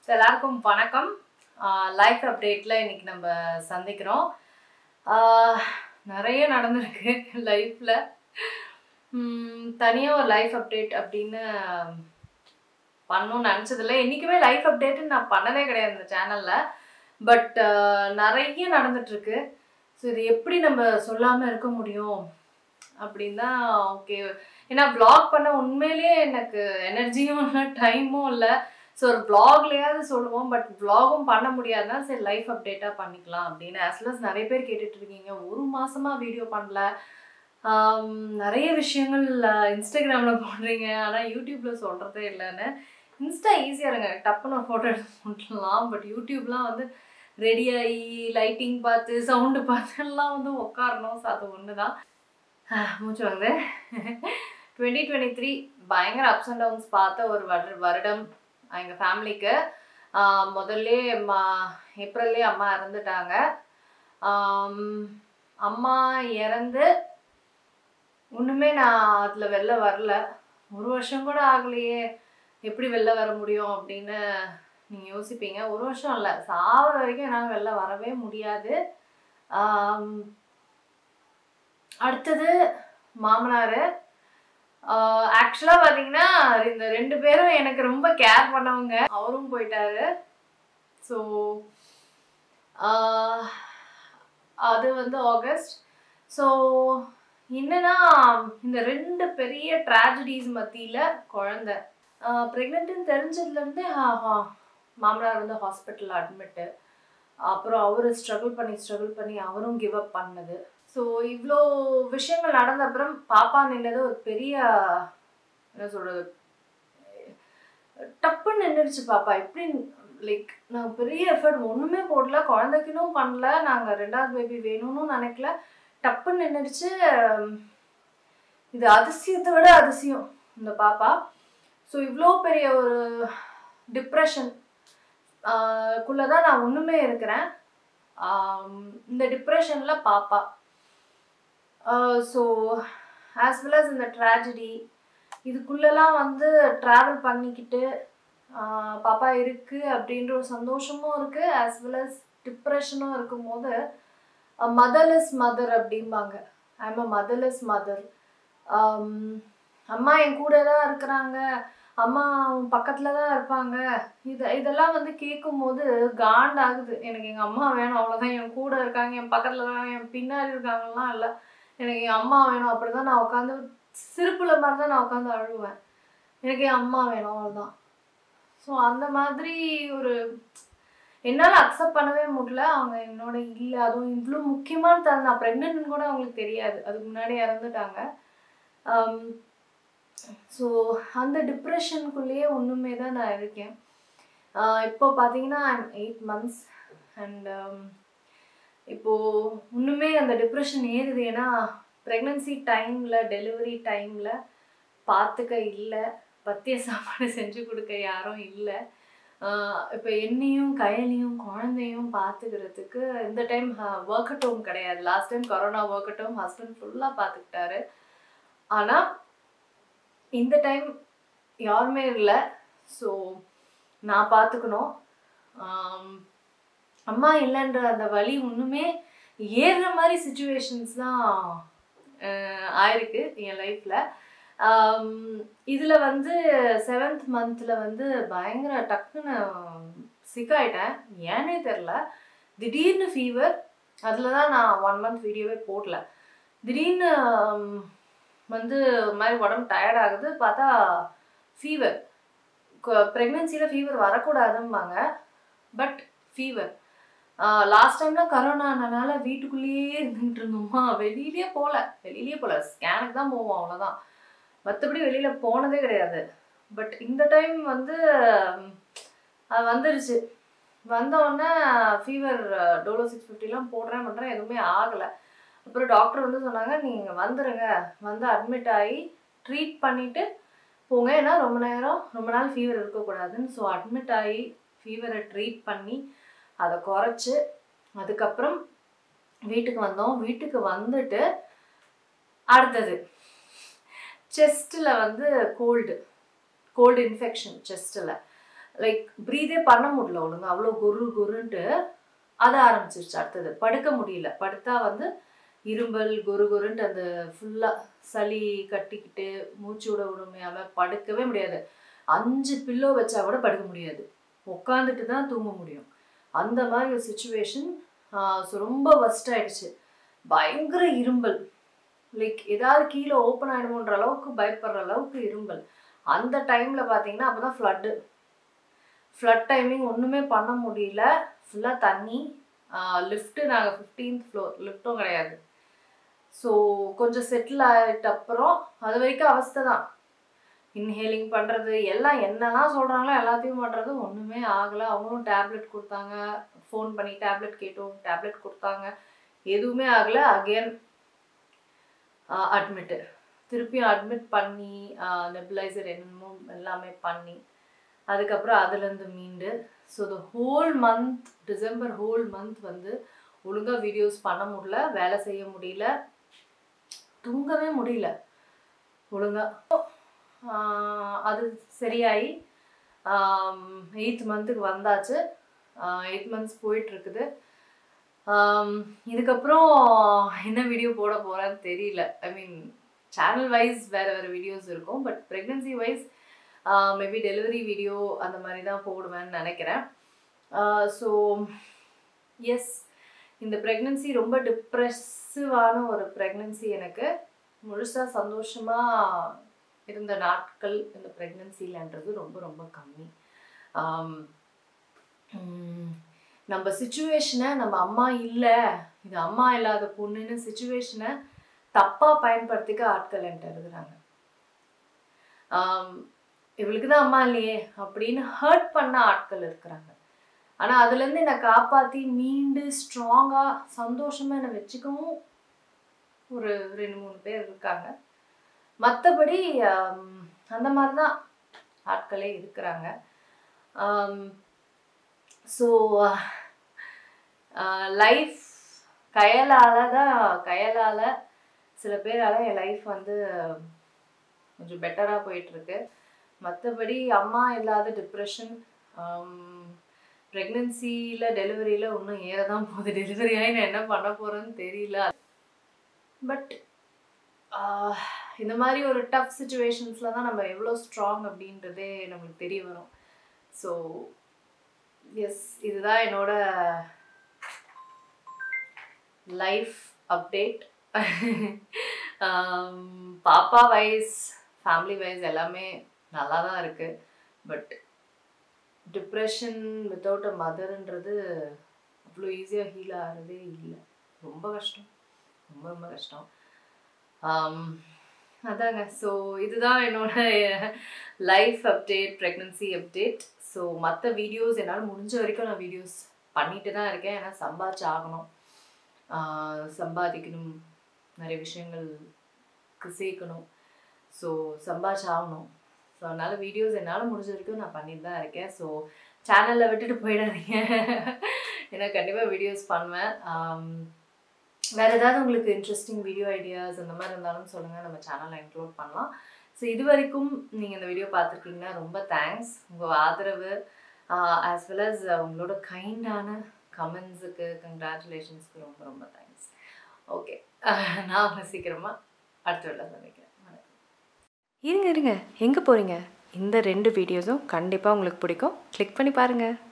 so எல்லாருக்கும் வணக்கம் life அப்டேட்டில் இன்னைக்கு நம்ம சந்திக்கிறோம் ஆஹ் நிறைய நடந்திருக்கு லைஃப்பில் தனியாக ஒரு லைஃப் அப்டேட் அப்படின்னு பண்ணணும்னு நினச்சதில்ல என்றைக்குமே லைஃப் அப்டேட்டுன்னு நான் பண்ணதே கிடையாது இந்த சேனலில் பட் நிறைய நடந்துட்டுருக்கு ஸோ இது எப்படி நம்ம சொல்லாமல் இருக்க முடியும் அப்படின்னு தான் ஓகே ஏன்னா vlog பண்ண உண்மையிலேயே எனக்கு எனர்ஜியும் இல்லை டைமும் இல்லை ஸோ ஒரு vlogலயாவது சொல்லுவோம் பட் vlogகும் பண்ண முடியாதுன்னா சரி லைஃப் அப்டேட்டாக பண்ணிக்கலாம் அப்படின்னு as well as நிறைய பேர் கேட்டுட்டு இருக்கீங்க ஒரு மாசமா வீடியோ பண்ணல ஆம், நிறைய விஷயங்கள் இன்ஸ்டாகிராமில் போடுறீங்க ஆனால் யூடியூப்பில் சொல்கிறதே இல்லைன்னு இன்ஸ்டா ஈஸியாக இருங்க டப்புன்னு ஒரு ஃபோட்டோ எடுத்து போட்டுடலாம் பட் யூடியூப்லாம் வந்து ரெடியாகி லைட்டிங் பார்த்து சவுண்டு பார்த்து எல்லாம் வந்து உட்காரணும் ஸோ அது ஒன்று தான் மூச்சு வந்து டுவெண்ட்டி டுவெண்ட்டி த்ரீ பயங்கர அப்ஸ் அண்ட் டவுன்ஸ் பார்த்த ஒரு வரு வருடம் எங்கள் ஃபேமிலிக்கு முதல்ல மா ஏப்ரல்லே அம்மா இறந்துட்டாங்க ஆம், அம்மா இறந்து ஒன்றுமே நான் அதில் வெளில வரல ஒரு வருஷம் கூட ஆகலையே எப்படி வெளில வர முடியும் அப்படின்னு நீங்கள் யோசிப்பீங்க ஒரு வருஷம் இல்லை சாவர வரைக்கும் என்னால் வெளில வரவே முடியாது ஆம், அடுத்தது மாமனார் ஆக்சுவலாக பார்த்தீங்கன்னா இந்த ரெண்டு பேரும் எனக்கு ரொம்ப கேர் பண்ணவங்க அவரும் போயிட்டாரு ஸோ அது வந்து ஆகஸ்ட் ஸோ என்னன்னா இந்த ரெண்டு பெரிய ட்ராஜடிஸ் மத்தியில் குழந்த ப்ரெக்னென்ட்டுன்னு தெரிஞ்சதுலேருந்தே மாமனார் வந்து ஹாஸ்பிட்டலில் அட்மிட்டு அப்புறம் அவர் ஸ்ட்ரகிள் பண்ணி ஸ்ட்ரகிள் பண்ணி அவரும் கிவ் அப் பண்ணது ஸோ இவ்வளோ விஷயங்கள் நடந்த அப்புறம் பாப்பா நின்றது ஒரு பெரிய என்ன சொல்கிறது டப்புன்னு நின்றுடுச்சு பாப்பா எப்படி லைக் நான் பெரிய எஃபர்ட் ஒன்றுமே போடல குழந்தைக்குன்னும் பண்ணல நாங்கள் ரெண்டாவது பேபி வேணும்னு நினைக்கல டப்புன்னு நின்றுடுச்சு இது அதிசயத்தை விட அதிசயம் இந்த பாப்பா ஸோ இவ்வளோ பெரிய ஒரு டிப்ரெஷன் குள்ளதான் நான் ஒன்றுமே இருக்கிறேன் ஆம், இந்த டிப்ரெஷனில் பாப்பா ஸோ ஆஸ் வெல் அஸ் இந்த ட்ராஜடி இதுக்குள்ளெல்லாம் வந்து ட்ராவல் பண்ணிக்கிட்டு ஆஹ் பாப்பா இருக்கு அப்படின்ற ஒரு சந்தோஷமும் இருக்கு ஆஸ் வெல் அஸ் டிப்ரெஷனும் இருக்கும்போது மதர்லெஸ் மதர் அப்படிம்பாங்க ஐம் அ மதர்லெஸ் மதர் அம்மா என் கூட தான் இருக்கிறாங்க அம்மா பக்கத்துல தான் இருப்பாங்க இது இதெல்லாம் வந்து கேட்கும்போது காண்டாகுது எனக்கு எங்க அம்மா வேணும் அவ்வளவுதான் என் கூட இருக்காங்க என் பக்கத்துல தான் என் பின்னாடி இருக்காங்கலாம் இல்லை எனக்கு என் அம்மா வேணும் அப்படிதான் நான் உட்காந்து சிரிப்புல மாதிரி தான் நான் உட்காந்து அழுவேன் எனக்கு என் அம்மா வேணும் அவ்வளோதான் ஸோ அந்த மாதிரி ஒரு என்னால் அக்செப்ட் பண்ணவே முடியல அவங்க என்னோட இல்லை அதுவும் இவ்வளோ முக்கியமான தருணம் நான் ப்ரெக்னென்ட்னு கூட அவங்களுக்கு தெரியாது அதுக்கு முன்னாடி இறந்துட்டாங்க ஸோ அந்த டிப்ரெஷனுக்குள்ளேயே ஒன்றுமே தான் நான் இருக்கேன் ஆஹ் இப்போ பார்த்தீங்கன்னா எயிட் மந்த்ஸ் அண்ட் இப்போது இன்னுமே அந்த டிப்ரெஷன் ஏறுது ஏன்னா ப்ரெக்னன்சி டைமில் டெலிவரி டைமில் பார்த்துக்க இல்லை பத்திய சாப்பாடு செஞ்சு கொடுக்க யாரும் இல்லை இப்போ என்னையும் கையனையும் குழந்தையும் பார்த்துக்கிறதுக்கு இந்த டைம் ஒர்க் அட் ஹோம் கிடையாது last time corona work at home husband ஃபுல்லாக பார்த்துக்கிட்டாரு ஆனால் இந்த டைம் யாருமே இல்லை ஸோ நான் பார்த்துக்கணும் ஆம், அம்மா இல்லைன்ற அந்த வலி ஒன்றுமே ஏறுற மாதிரி சுச்சுவேஷன்ஸ் தான் அஹ், ஆயிருக்கு என் லைஃப்பில் இதில் வந்து செவன்த் மந்தில் வந்து பயங்கர டக்குன்னு sick ஆயிட்டேன் ஏனே தெரில திடீர்னு ஃபீவர் அதில் தான் நான் ஒன் மந்த் வீடியோவே போடல திடீர்னு ஹம், வந்து ஒரு மாதிரி உடம்பு டயர்ட் ஆகுது பார்த்தா ஃபீவர் ப்ரெக்னென்சியில் ஃபீவர் வரக்கூடாதும்பாங்க பட் ஃபீவர் லாஸ்ட் டைம்லாம் கரோனானால வீட்டுக்குள்ளேயே இருந்துகிட்டு இருந்தோமா வெளியிலேயே போகல வெளியிலேயே போகல ஸ்கேனுக்கு தான் போவோம் அவ்வளோதான் மற்றபடி வெளியில் போனதே கிடையாது பட் இந்த டைம் வந்து ம், அது வந்துருச்சு வந்த உடனே ஃபீவர் டோலோ சிக்ஸ் ஃபிஃப்டிலாம் போடுறேன் பண்ணுறேன் எதுவுமே ஆகலை அப்புறம் டாக்டர் வந்து சொன்னாங்க நீங்கள் வந்துடுங்க வந்து அட்மிட் ஆகி ட்ரீட் பண்ணிவிட்டு போங்க ஏன்னா ரொம்ப நேரம் ரொம்ப நாள் ஃபீவர் இருக்கக்கூடாதுன்னு ஸோ அட்மிட் ஆகி ஃபீவரை ட்ரீட் பண்ணி அதை குறைச்சி அதுக்கப்புறம் வீட்டுக்கு வந்தோம் வீட்டுக்கு வந்துட்டு அடுத்தது செஸ்ட்டில் வந்து கோல்டு கோல்டு இன்ஃபெக்ஷன் செஸ்ட்டில் லைக் ப்ரீதே பண்ண முடியல ஒழுங்கா அவ்வளோ குரு குருன்ட்டு அது ஆரம்பிச்சிருச்சு அடுத்தது படுக்க முடியல படுத்தா வந்து இரும்பல் குரு குருன்ட்டு அந்த ஃபுல்லாக சளி கட்டிக்கிட்டு மூச்சு விட விடாம படுக்கவே முடியாது அஞ்சு பில்லோ வச்சா கூட படுக்க முடியாது உட்காந்துட்டு தான் தூங்க முடியும் அந்த மாதிரி ஒரு சுச்சுவேஷன் ஸோ ரொம்ப ஒஸ்ட் ஆயிடுச்சு பயங்கர இரும்பல் லைக் ஏதாவது கீழே ஓப்பன் ஆகிடுமோன்ற அளவுக்கு பயப்படுற அளவுக்கு இரும்பல் அந்த டைமில் பார்த்தீங்கன்னா அப்போ தான் ஃப்ளட்டு ஃப்ளட் டைமிங் ஒன்றுமே பண்ண முடியல ஃபுல்லாக தண்ணி லிஃப்ட்டு நாங்கள் ஃபிஃப்டீன்த் ஃப்ளோர் லிஃப்ட்டும் கிடையாது ஸோ கொஞ்சம் செட்டில் ஆகிட்ட அப்புறம் அது வரைக்கும் அவஸ்தை தான் இன்ஹேலிங் பண்ணுறது எல்லாம் என்னெல்லாம் சொல்கிறாங்களோ எல்லாத்தையும் பண்ணுறது ஒன்றுமே ஆகலை அவங்களும் டேப்லெட் கொடுத்தாங்க ஃபோன் பண்ணி டேப்லெட் கேட்டோம் டேப்லெட் கொடுத்தாங்க எதுவுமே ஆகலை அகெயின் அட்மிட்டு திருப்பியும் அட்மிட் பண்ணி நெபுலைசர் என்னமோ எல்லாமே பண்ணி அதுக்கப்புறம் அதுலேருந்து மீண்டு so the whole month December whole month வந்து ஒழுங்காக வீடியோஸ் பண்ண முடியல வேலை செய்ய முடியல தூங்கவே முடியல ஒழுங்காக அது சரியாயி எயித் மந்த்துக்கு வந்தாச்சு எயிட் மந்த்ஸ் போயிட்டுருக்குது இதுக்கப்புறம் என்ன வீடியோ போட போகிறேன்னு தெரியல ஐ மீன் சேனல் வைஸ் வேறு வேறு வீடியோஸ் இருக்கும் but pregnancy wise maybe delivery video அந்த மாதிரி தான் போடுவேன்னு நினைக்கிறேன் ஸோ எஸ் இந்த ப்ரெக்னென்சி ரொம்ப டிப்ரெசிவான ஒரு ப்ரெக்னென்சி எனக்கு முழுசாக சந்தோஷமாக இருந்த நாட்கள் இந்த ப்ரெக்னென்சிலன்றது ரொம்ப ரொம்ப கம்மி நம்ம சுச்சுவேஷனை நம்ம அம்மா இல்லை இது அம்மா இல்லாத பொண்ணுன்னு சுச்சுவேஷனை தப்பாக பயன்படுத்திக்க ஆட்கள் என்கிட்ட இருக்கிறாங்க இவளுக்கு தான் அம்மா இல்லையே அப்படின்னு ஹர்ட் பண்ண ஆட்கள் இருக்கிறாங்க ஆனால் அதுலேருந்து என்னை காப்பாற்றி மீண்டு ஸ்ட்ராங்காக சந்தோஷமாக என்னை வச்சுக்கவும் ஒரு ரெண்டு மூணு பேர் இருக்காங்க மற்றபடி அந்த மாதிரி தான் ஆட்களே இருக்கிறாங்க ஸோ லைஃப் கயலால் தான் கயலால் சில பேரால் என் லைஃப் வந்து கொஞ்சம் பெட்டராக போயிட்டுருக்கு மற்றபடி அம்மா இல்லாத டிப்ரெஷன் ப்ரெக்னென்சியில் டெலிவரியில் இன்னும் ஏற தான் போகுது டெலிவரி ஆகி நான் என்ன பண்ண போகிறேன்னு தெரியல பட் இந்த மாதிரி ஒரு டஃப் சுச்சுவேஷன்ஸில் தான் நம்ம எவ்வளோ ஸ்ட்ராங் அப்படின்றதே நம்மளுக்கு தெரிய வரும் ஸோ எஸ் இதுதான் என்னோட லைஃப் அப்டேட் பாப்பா வைஸ் ஃபேமிலி வைஸ் எல்லாமே நல்லா தான் இருக்குது பட் டிப்ரெஷன் வித்தவுட் அ மதர்ன்றது அவ்வளோ ஈஸியாக ஹீல் ஆகிறதே இல்லை ரொம்ப கஷ்டம் ரொம்ப ரொம்ப கஷ்டம் அதாங்க ஸோ இதுதான் என்னோட life update pregnancy update so மற்ற வீடியோஸ் என்னால் முடிஞ்ச வரைக்கும் நான் வீடியோஸ் பண்ணிட்டு தான் இருக்கேன் ஏன்னா சம்பாதிச்சு ஆகணும் சம்பாதிக்கணும் நிறைய விஷயங்களுக்கு சேர்க்கணும் ஸோ சம்பாதிச்சு ஆகணும் ஸோ அதனால் வீடியோஸ் என்னால் முடிஞ்ச வரைக்கும் நான் பண்ணிட்டு தான் இருக்கேன் ஸோ சேனலில் விட்டுட்டு போயிடாதீங்க ஏன்னா கண்டிப்பாக வீடியோஸ் பண்ணுவேன் வேறு ஏதாவது உங்களுக்கு இன்ட்ரெஸ்டிங் வீடியோ ஐடியாஸ் அந்த மாதிரி இருந்தாலும் சொல்லுங்கள் நம்ம சேனலில் இன்க்ளூட் பண்ணலாம் ஸோ இது வரைக்கும் நீங்கள் இந்த வீடியோ பார்த்துருக்கீங்கன்னா ரொம்ப தேங்க்ஸ் உங்கள் ஆதரவு ஆஸ் வெல் அஸ் உங்களோட கைண்டான கமெண்ட்ஸுக்கு கங்க்ராச்சுலேஷன்ஸ்க்கு ரொம்ப ரொம்ப தேங்க்ஸ் ஓகே நான் உங்களை சீக்கிரமாக அடுத்த வேலை சந்திக்கிறேன் இருங்க இருங்க எங்கே போகிறீங்க இந்த ரெண்டு வீடியோஸும் கண்டிப்பாக உங்களுக்கு பிடிக்கும் கிளிக் பண்ணி பாருங்கள்